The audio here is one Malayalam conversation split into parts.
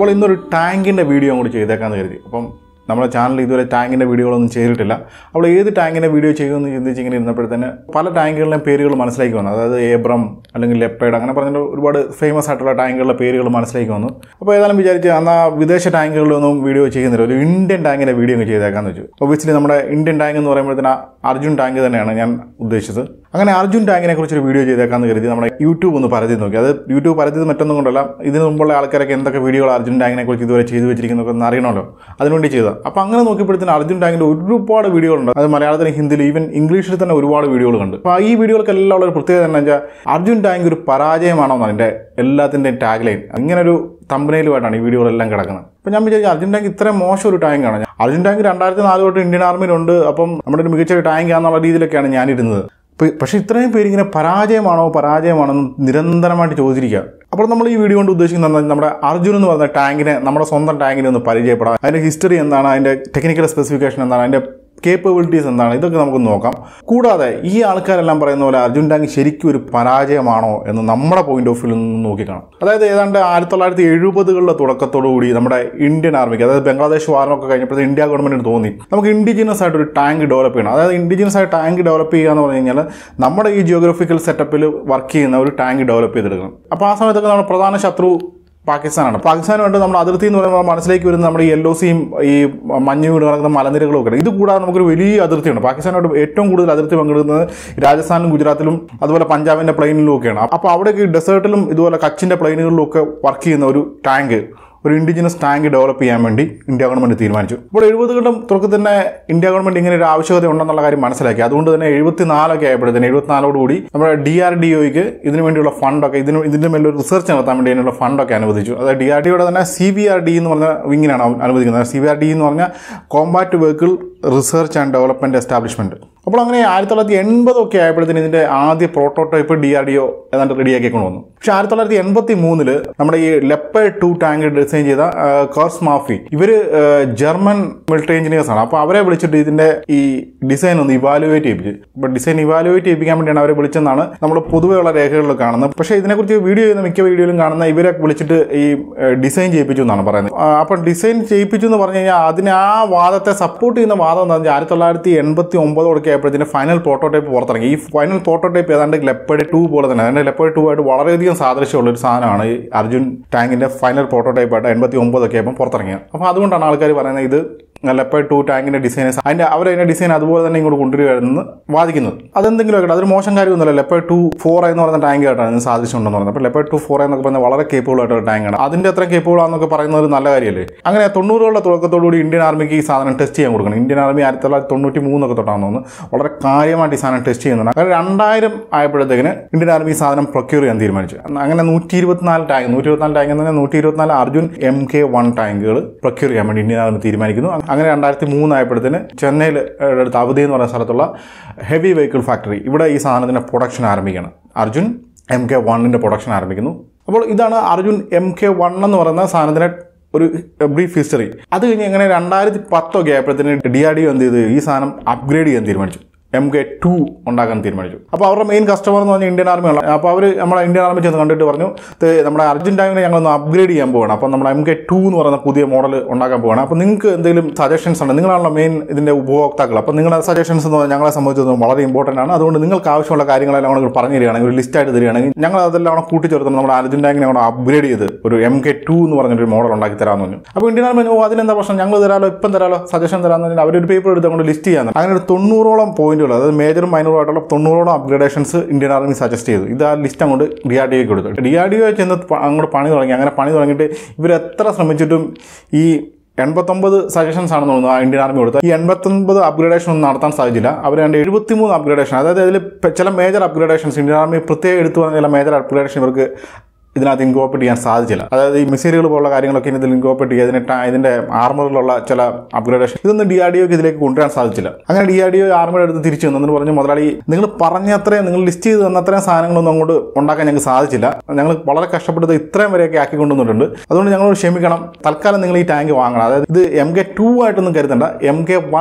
അപ്പോൾ ഇന്നൊരു ടാങ്കിൻ്റെ വീഡിയോ കൂടി ചെയ്തേക്കാന്ന് കരുതി അപ്പം നമ്മുടെ ചാനലിൽ ഇതുവരെ ടാങ്കിൻ്റെ വീഡിയോകളൊന്നും ചെയ്തിട്ടില്ല അപ്പോൾ ഏത് ടാങ്കിൻ്റെ വീഡിയോ ചെയ്യുമെന്ന് ചിന്തിച്ച് ഇങ്ങനെ ഇരുന്നപ്പോഴത്തേന് പല ടാങ്കുകളുടെയും പേരുകൾ മനസ്സിലാക്കി വന്നു അതായത് ഏബ്രം അല്ലെങ്കിൽ ലെപ്പേഡ് അങ്ങനെ പറഞ്ഞിട്ട് ഒരുപാട് ഫേമസ് ആയിട്ടുള്ള ടാങ്കുകളുടെ പേരുകൾ മനസ്സിലാക്കി വന്നു അപ്പോൾ ഏതായാലും വിചാരിച്ച് അന്ന് ആ വിദേശ ടാങ്കുകളിലൊന്നും വീഡിയോ ചെയ്യുന്നില്ല ഒരു ഇന്ത്യൻ ടാങ്കിൻ്റെ വീഡിയോ അങ്ങ് ചെയ്തേക്കാന്ന് വെച്ചു ഒബിയസ്ലി നമ്മുടെ ഇന്ത്യൻ ടാങ്ക് എന്ന് പറയുമ്പോഴത്തേന് ആ അർജുൻ ടാങ്ക് തന്നെയാണ് ഞാൻ ഉദ്ദേശിച്ചത് അങ്ങനെ അർജുൻ ടാങ്കിനെ കുറിച്ച് ഒരു വീഡിയോ ചെയ്തേക്കാന്ന് കരുതി നമ്മുടെ യൂട്യൂബ് ഒന്ന് പരതി നോക്കി അത് യൂട്യൂബ് പരതിയത് മറ്റൊന്നും കൊണ്ടല്ല ഇതിന് മുമ്പുള്ള ആൾക്കാരൊക്കെ എന്തൊക്കെ വീഡിയോകൾ അർജുൻ ടാങ്കിനെ കുറിച്ച് ഇതുവരെ ചെയ്തു വെച്ചിരിക്കുന്നതൊക്കെ ഒന്ന് അറിയണമല്ലോ അതിനുവേണ്ടി ചെയ്തത് അപ്പോൾ അങ്ങനെ നോക്കിയപ്പോഴത്തേന് അർജുൻ ടാങ്കിൻ്റെ ഒരുപാട് വീഡിയോകളുണ്ട് അത് മലയാളത്തിന് ഹിന്ദിയിൽ ഈവൻ ഇംഗ്ലീഷിൽ തന്നെ ഒരുപാട് വീഡിയോകൾ കണ്ട് അപ്പോൾ ഈ വീഡിയോകൾക്കെല്ലാം ഉള്ള ഒരു പ്രത്യേകത എന്താ വെച്ചാൽ അർജുൻ ടാങ്ക് ഒരു പരാജയമാണോ എന്നാണ് എൻ്റെ എല്ലാത്തിൻ്റെയും ടാഗ് ലൈൻ ഇങ്ങനെ ഒരു തമ്പനയിലുമായിട്ടാണ് ഈ വീഡിയോകളെല്ലാം കിടക്കുന്നത് അപ്പോൾ ഞാൻ വിചാരിച്ചു അർജുൻ ടാങ്ക് ഇത്രയും മോശം ഒരു ടാങ്കാണ് അർജുൻ ടാങ്ക് രണ്ടായിരത്തി നാല് തൊട്ട് ഇന്ത്യൻ ആർമിയിലുണ്ട് അപ്പം നമ്മുടെ ഒരു മികച്ച ഒരു ടാങ്ക് ആണെന്നുള്ള രീതിയിലൊക്കെയാണ് ഞാനിരുന്നത് പ- പക്ഷേ ഇത്രയും പേര് ഇങ്ങനെ പരാജയമാണോ പരാജയമാണോ എന്ന് നിരന്തരമായിട്ട് ചോദിച്ചിരിക്കുക അപ്പോൾ നമ്മൾ ഈ വീഡിയോ കൊണ്ട് ഉദ്ദേശിക്കുന്നത് എന്താ? നമ്മുടെ അർജുൻ എന്ന് പറഞ്ഞ ടാങ്കിനെ നമ്മുടെ സ്വന്തം ടാങ്കിനെ ഒന്ന് പരിചയപ്പെടാം അതിൻ്റെ ഹിസ്റ്ററി എന്താണ് അതിൻ്റെ ടെക്നിക്കൽ സ്പെസിഫിക്കേഷൻ എന്താണ് അതിൻ്റെ കേപ്പബിലിറ്റീസ് എന്താണ് ഇതൊക്കെ നമുക്ക് നോക്കാം കൂടാതെ ഈ ആൾക്കാരെല്ലാം പറയുന്ന പോലെ അർജുൻ ടാങ്ക് ശരിക്കും ഒരു പരാജയമാണോ എന്ന് നമ്മുടെ പോയിന്റ് ഓഫ് വ്യൂ നിന്ന് നോക്കിക്കാണാം അതായത് ഏതാണ്ട് ആയിരത്തി തൊള്ളായിരത്തി എഴുപതുകളുടെ തുടക്കത്തോടു കൂടി നമ്മുടെ ഇന്ത്യൻ ആർമിക്ക് അതായത് ബംഗ്ലാദേശ് വാറിനൊക്കെ കഴിഞ്ഞപ്പോഴത്തെ ഇന്ത്യ ഗവൺമെന്റിന് തോന്നി നമുക്ക് ഇൻഡിജിനസ് ആയിട്ട് ഒരു ടാങ്ക് ഡെവലപ്പ് ചെയ്യണം അതായത് ഇൻഡിജിനസ് ആയിട്ട് ടാങ്ക് ഡെവലപ്പ് ചെയ്യുക എന്ന് പറഞ്ഞു കഴിഞ്ഞാൽ നമ്മുടെ ഈ ജിയോഗ്രഫിക്കൽ സെറ്റപ്പിൽ വർക്ക് ചെയ്യുന്ന ഒരു ടാങ്ക് ഡെവലപ്പ് ചെയ്തെടുക്കണം അപ്പോൾ ആ സമയത്തൊക്കെ നമ്മുടെ പ്രധാന ശത്രു പാകിസ്ഥാനാണ് പാകിസ്ഥാനുമായിട്ട് നമ്മുടെ അതിർത്തി എന്ന് പറയുമ്പോൾ മനസ്സിലേക്ക് വരുന്ന നമ്മുടെ യെല്ലോ സീയും ഈ മഞ്ഞ് വീട് കിടക്കുന്ന മലനിരകളും ഒക്കെ ഇത് കൂടാതെ നമുക്കൊരു വലിയ അതിർത്തിയുണ്ട് പാകിസ്ഥാനായിട്ട് ഏറ്റവും കൂടുതൽ അതിർത്തി പങ്കെടുക്കുന്നത് രാജസ്ഥാനിലും ഗുജറാത്തിലും അതുപോലെ പഞ്ചാബിന്റെ പ്ലെയിനിലും ഒക്കെയാണ് അപ്പോൾ അവിടേക്ക് ഡെസേർട്ടിലും ഇതുപോലെ കച്ചിന്റെ പ്ലെയിനുകളിലും ഒക്കെ വർക്ക് ചെയ്യുന്ന ഒരു ടാങ്ക് ഒരു ഇൻഡിജിനസ് ടാങ്ക് ഡെവലപ്പ് ചെയ്യാൻ വേണ്ടി ഇന്ത്യ ഗവൺമെന്റ് തീരുമാനിച്ചു അപ്പോൾ എഴുപതുകളുടെ തുടക്കത്തിൽ തന്നെ ഇന്ത്യ ഗവൺമെന്റ് ഇങ്ങനെ ഒരു ആവശ്യകത ഉണ്ടെന്നുള്ള കാര്യം മനസ്സിലാക്കി അതുകൊണ്ട് തന്നെ എഴുപത്തിനാലൊക്കെ ആയപ്പോഴത്തേന് എഴുപത്തിനാലോടുകൂടി നമ്മുടെ ഡി ആർ ഡി ഒക്ക് ഇതിനു വേണ്ടിയുള്ള ഫണ്ടൊക്കെ ഇതിന് ഇതിന്റെ മേലെ ഒരു റിസർച്ച് നടത്താൻ വേണ്ടി അതിനുള്ള ഫണ്ടൊക്കെ അനുവദിച്ചു അതായത് ഡി ആർ ഡിയുടെ തന്നെ സി ബി ആർ ഡി എന്ന് പറഞ്ഞ വിങ്ങിനാണ് അനുവദിക്കുന്നത് സി ബി ആർ ഡി എന്ന് പറഞ്ഞാൽ combat vehicle research and development establishment അപ്പോൾ അങ്ങനെ ആയിരത്തി തൊള്ളായിരത്തി എൺപതൊക്കെ ആയപ്പോഴത്തേന് ഇതിന്റെ ആദ്യ prototype D R D O ഏതാണ്ട് റെഡിയാക്കി കൊണ്ടുവന്നു പക്ഷെ ആയിരത്തി തൊള്ളായിരത്തി എൺപത്തി മൂന്നില് നമ്മുടെ ഈ ലെപ്പേഡ് ടു ടാങ്ക് ഡിസൈൻ ചെയ്ത കോർസ് മാഫി ഇവര് ആ, ജർമ്മൻ മിലിറ്ററി എഞ്ചിനീയേഴ്സ് ആണ് അപ്പോൾ അവരെ വിളിച്ചിട്ട് ഇതിന്റെ ഈ ഡിസൈൻ ഒന്ന് ഇവാലുവേറ്റ് ചെയ്യിപ്പിച്ചു അപ്പോൾ ഡിസൈൻ ഇവാലുവേറ്റ് ചെയ്യിപ്പിക്കാൻ വേണ്ടിയാണ് അവരെ വിളിച്ചെന്നാണ് നമ്മൾ പൊതുവെയുള്ള രേഖകളിൽ കാണുന്നത് പക്ഷേ ഇതിനെക്കുറിച്ച് വീഡിയോ ചെയ്യുന്ന മിക്ക വീഡിയോയിലും കാണുന്ന ഇവരെ വിളിച്ചിട്ട് ഈ ഡിസൈൻ ചെയ്യിപ്പിച്ചു എന്നാണ് പറയുന്നത് ആ, അപ്പം ഡിസൈൻ ചെയ്യിപ്പിച്ചു എന്ന് പറഞ്ഞു കഴിഞ്ഞാൽ അതിന് ആ വാദത്തെ സപ്പോർട്ട് ചെയ്യുന്ന വാദം എന്താണെന്ന് വെച്ചാൽ ആയിരത്തി തൊള്ളായിരത്തി എൺപത്തി ഒമ്പതോടൊക്കെ ആയപ്പോഴത്തേന് ഫൈനൽ പ്രോട്ടോടൈപ്പ് പുറത്തിറങ്ങി ഈ ഫൈനൽ പ്രോട്ടോടൈപ്പ് ഏതാണ്ട് ലെപ്പേഡ് ടു പോലെ തന്നെ അതിന്റെ ലെപ്പേഡ് ടു ആയിട്ട് വളരെയധികം സാദൃശ്യമുള്ള ഒരു സാധനമാണ് ഈ അർജുൻ ടാങ്കിന്റെ ഫൈനൽ പ്രോട്ടോടൈപ്പ് ആയിട്ട് എൺപത്തി ഒമ്പതൊക്കെ ആയപ്പോൾ പുറത്തിറങ്ങിയത് അപ്പോൾ അതുകൊണ്ടാണ് ആൾക്കാർ പറയുന്നത് ഇത് ലെപ്പേഡ് ടു ടാങ്കിന്റെ ഡിസൈൻ അതിന്റെ അവർ അതിന്റെ ഡിസൈൻ അതുപോലെ തന്നെ ഇങ്ങോട്ട് കൊണ്ടുവരികയാണെന്ന് വാദിക്കുന്നത് അതെന്തെങ്കിലും ആകട്ടെ അതൊരു മോശം കാര്യമൊന്നുമല്ല ലെപ്പേഡ് ടു ഫോർ എന്ന് പറയുന്ന ടാങ്ക് ആയിട്ടാണ് ഇതിന് സാധിച്ചിട്ടുണ്ടെന്ന് പറയുന്നത് അപ്പോൾ ലെപ്പേഡ് ടു ഫോർ എന്നൊക്കെ പറഞ്ഞാൽ വളരെ കേപ്പബിൾ ആയിട്ടുള്ള ടാങ്കാണ് അതിന്റെ അത്ര കേപ്പബിൾ ആണെന്നൊക്കെ പറയുന്നത് ഒരു നല്ല കാര്യമല്ലേ അങ്ങനെ തൊണ്ണൂറുകളുടെ തുടക്കത്തോടുകൂടി ഇന്ത്യൻ ആർമിക്ക് ഈ സാധനം ടെസ്റ്റ് ചെയ്യാൻ കൊടുക്കണം ഇന്ത്യൻ ആർമി ആയിരത്തി തൊള്ളായിരത്തി തൊണ്ണൂറ്റി മൂന്നൊക്കെ തൊട്ടാണെന്ന് തോന്നുന്നു വളരെ കാര്യമായിട്ട് ഈ സാധനം ടെസ്റ്റ് ചെയ്യുന്നുണ്ട് അങ്ങനെ രണ്ടായിരം ആയപ്പോഴത്തേക്കിന് ഇന്ത്യൻ ആർമി ഈ സാധനം പ്രൊക്യൂർ ചെയ്യാൻ തീരുമാനിച്ചു അങ്ങനെ നൂറ്റി ഇരുപത്തിനാല് ടാങ്ക് നൂറ്റി ഇരുപത്തിനാല് ടാങ്ക് എന്ന് പറഞ്ഞാൽ നൂറ്റി ഇരുപത്തിനാല് അർജുൻ എം കെ വൺ ടാങ്കുകൾ പ്രൊക്യൂർ ചെയ്യാൻ വേണ്ടി ഇന്ത്യൻ ആർമി തീരുമാനിക്കുന്നു അങ്ങനെ രണ്ടായിരത്തി മൂന്നായപ്പോഴത്തേന് ചെന്നൈയിൽ അടുത്ത് അവധി എന്ന് പറയുന്ന സ്ഥലത്തുള്ള ഹെവി വെഹിക്കിൾ ഫാക്ടറി ഇവിടെ ഈ സാധനത്തിൻ്റെ പ്രൊഡക്ഷൻ ആരംഭിക്കണം അർജുൻ എം കെ വണ്ണിൻ്റെ പ്രൊഡക്ഷൻ ആരംഭിക്കുന്നു അപ്പോൾ ഇതാണ് അർജുൻ എം കെ വൺ എന്ന് പറയുന്ന സാധനത്തിൻ്റെ ഒരു ബ്രീഫ് ഹിസ്റ്ററി അത് കഴിഞ്ഞ് എങ്ങനെ രണ്ടായിരത്തി പത്തൊക്കെ ആയപ്പോഴത്തേന് ഡി ആർ ഡി എന്ത് ചെയ്ത് ഈ സാധനം അപ്ഗ്രേഡ് ചെയ്യാൻ തീരുമാനിച്ചു എം കെ ടു ഉണ്ടാക്കാൻ തീരുമാനിച്ചു അപ്പോൾ അവരുടെ മെയിൻ കസ്റ്റമർ എന്ന് പറഞ്ഞാൽ ഇന്ത്യൻ ആർമിയാണ് അപ്പോൾ അവർ നമ്മളെ ഇന്ത്യൻ ആർമി ചെന്ന് കണ്ടിട്ട് പറഞ്ഞു "ഇത് നമ്മുടെ അർജുൻ ടാങ്കിനെ ഞങ്ങളൊന്ന് അപ്ഗ്രേഡ് ചെയ്യാൻ പോവാണ് അപ്പോൾ നമ്മുടെ എം കെ ടു എന്ന് പറയുന്ന പുതിയ മോഡൽ ഉണ്ടാക്കാൻ പോവാണ് അപ്പോൾ നിങ്ങൾക്ക് എന്തെങ്കിലും സജഷൻസ് ഉണ്ട് നിങ്ങളാണല്ലോ മെയിൻ ഇതിൻ്റെ ഉപഭോക്താക്കൾ അപ്പോൾ നിങ്ങളുടെ സജഷൻസ് എന്ന് പറഞ്ഞാൽ ഞങ്ങളെ സംബന്ധിച്ചിടത്തോളം വളരെ ഇമ്പോർട്ടൻ്റ് ആണ് അതുകൊണ്ട് നിങ്ങൾക്ക് ആവശ്യമുള്ള കാര്യങ്ങളെല്ലാം കൂടെ പറഞ്ഞു തരികയാണെങ്കിൽ ഒരു ലിസ്റ്റ് ആയിട്ട് തരികയാണെങ്കിൽ ഞങ്ങൾ അതെല്ലാം കൂടെ കൂട്ടിച്ചേർത്ത് നമ്മുടെ അർജുൻ ടാങ്കിനെ കൂടെ അപ്ഗ്രേഡ് ചെയ്ത് ഒരു എം കെ ടു എന്ന് പറഞ്ഞൊരു മോഡൽ ഉണ്ടാക്കി തരാമെന്ന് പറഞ്ഞു അപ്പോൾ ഇന്ത്യൻ ആർമി പറഞ്ഞു, ഓ അതിനെന്താ പ്രശ്നം ഞങ്ങൾ തരാലോ ഇപ്പം തരാലോ സജഷൻ തരാമെന്ന് പറഞ്ഞാൽ അവരൊരു പേപ്പർ എടുത്ത് അങ്ങോട്ട് ലിസ്റ്റ് ചെയ്യാൻ അങ്ങനെ ഒരു തൊണ്ണൂറോളം പോയിന്റുകൾ അതായത് മേജറും മൈനറും ആയിട്ടുള്ള തൊണ്ണൂറോളം അപ്ഗ്രേഡേഷൻസ് ഇന്ത്യൻ ആർമി സജസ്റ്റ് ചെയ്തു ഇത് ആ ലിസ്റ്റ് അങ്ങോട്ട് ഡി ആർ ഡി ഒക്ക് കൊടുത്തു ഡി ആർ ഡി ഒ ചെന്ന് പ- അങ്ങോട്ട് പണി തുടങ്ങി അങ്ങനെ പണി തുടങ്ങിയിട്ട് ഇവർ എത്ര ശ്രമിച്ചിട്ടും ഈ എൺപത്തൊമ്പത് സജഷൻസ് ആണെന്ന് തോന്നുന്നു ആ ഇന്ത്യൻ ആർമി കൊടുത്തത് ഈ എൺപത്തൊമ്പത് അപ്ഗ്രേഡേഷൻ ഒന്നും നടത്താൻ സാധിച്ചില്ല അവർ രണ്ട് എഴുപത്തിമൂന്ന് അപ്ഗ്രേഡേഷൻ അതായത് അതിൽ ചില മേജർ അപ്ഗ്രേഡേഷൻസ് ഇന്ത്യൻ ആർമി പ്രത്യേകം എടുത്തു പറഞ്ഞ ചില മേജർ അപ്ഗ്രേഡേഷൻ ഇവർക്ക് ഇതിനകത്ത് ഇൻകോപ്പറേറ്റ് ചെയ്യാൻ സാധിച്ചില്ല അതായത് ഈ മിസൈലുകൾ പോലുള്ള കാര്യങ്ങളൊക്കെ ഇതിൽ ഇൻകോപ്പറേറ്റ് ചെയ്യുക ഇതിന് ട- ഇതിന്റെ ആർമറിലുള്ള ചില അപ്ഗ്രേഡേഷൻ ഇതൊന്നും ഡി ആർ ഡി ഒക്ക് ഇതിലേക്ക് കൊണ്ടുവരാൻ സാധിച്ചില്ല അങ്ങനെ ഡി ആർ ഡി ഒ ആർമയുടെ അടുത്ത് തിരിച്ചു വന്നു എന്നിട്ട് പറഞ്ഞു മുതലാളി നിങ്ങൾ പറഞ്ഞത്രയും നിങ്ങൾ ലിസ്റ്റ് ചെയ്ത് തന്നത്രയും സാധനങ്ങളൊന്നും അങ്ങോട്ട് ഉണ്ടാക്കാൻ ഞങ്ങൾക്ക് സാധിച്ചില്ല ഞങ്ങൾ വളരെ കഷ്ടപ്പെട്ടത് ഇത്രയും വരെയൊക്കെ ആക്കി കൊണ്ടുവന്നിട്ടുണ്ട് അതുകൊണ്ട് ഞങ്ങളോട് ക്ഷമിക്കണം തൽക്കാലം നിങ്ങൾ ഈ ടാങ്ക് വാങ്ങണം അതായത് ഇത് എം കെ ടു ആയിട്ടൊന്നും കരുതണ്ട എം കെ വൺ